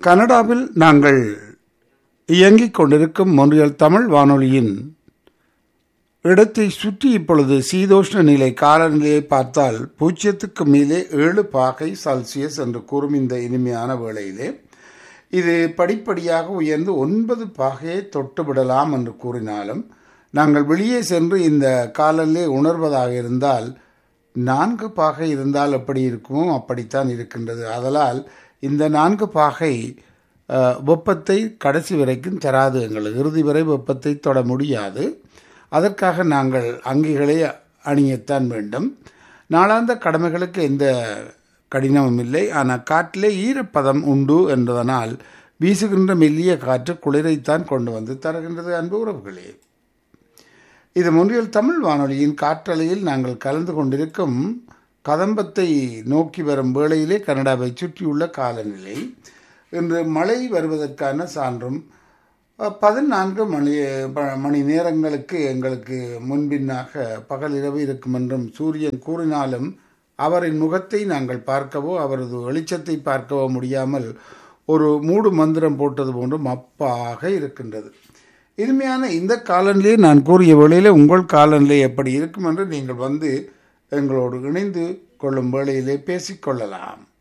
கனடாவில் நாங்கள் இயங்கிக் கொண்டிருக்கும் மொன்றியல் தமிழ் வானொலியின் இடத்தை சுற்றி இப்பொழுது சீதோஷ்ண நிலை காலநிலையை பார்த்தால் பூஜ்ஜியத்துக்கு மேலே ஏழு பாகை செல்சியஸ் என்று கூறும் இந்த இனிமையான வேளையிலே இது படிப்படியாக உயர்ந்து ஒன்பது பாகையை தொட்டுவிடலாம் என்று கூறினாலும் நாங்கள் வெளியே சென்று இந்த காலநிலை உணர்வதாக இருந்தால் நான்கு பாகை இருந்தால் எப்படி இருக்குமோ அப்படித்தான் இருக்கின்றது அதனால் இந்த நான்கு பாகை அஹ், வெப்பத்தை கடைசி வரைக்கும் தராது எங்கள் இறுதி வரை வெப்பத்தை தொட முடியாது அதற்காக நாங்கள் அங்கிகளை அணியத்தான் வேண்டும் நாளாந்த கடமைகளுக்கு எந்த கடினமும் இல்லை ஆனால் காற்றிலே ஈரப்பதம் உண்டு என்பதனால் வீசுகின்ற மெல்லிய காற்று குளிரைத்தான் கொண்டு வந்து தருகின்றது அன்பு உறவுகளே இது முன்றியல் தமிழ் வானொலியின் காற்றலையில் நாங்கள் கலந்து கொண்டிருக்கும் கதம்பத்தை நோக்கி வரும் வேளையிலே கனடாவை சுற்றியுள்ள காலநிலை இன்று மழை வருவதற்கான சான்றும் அஹ், பதினான்கு மணி ப- மணி நேரங்களுக்கு எங்களுக்கு முன்பின்னாக பகல் இரவு இருக்கும் என்றும் சூரியன் கூறினாலும் அவரின் முகத்தை நாங்கள் பார்க்கவோ அவரது வெளிச்சத்தை பார்க்கவோ முடியாமல் ஒரு மூடு மந்திரம் போட்டது போன்று மப்பாக இருக்கின்றது இனிமையான இந்த காலநிலையை நான் கூறிய வேளையிலே உங்கள் காலநிலை எப்படி இருக்கும் என்று நீங்கள் வந்து எங்களோடு இணைந்து கொள்ளும் வேளையிலே பேசிக்கொள்ளலாம்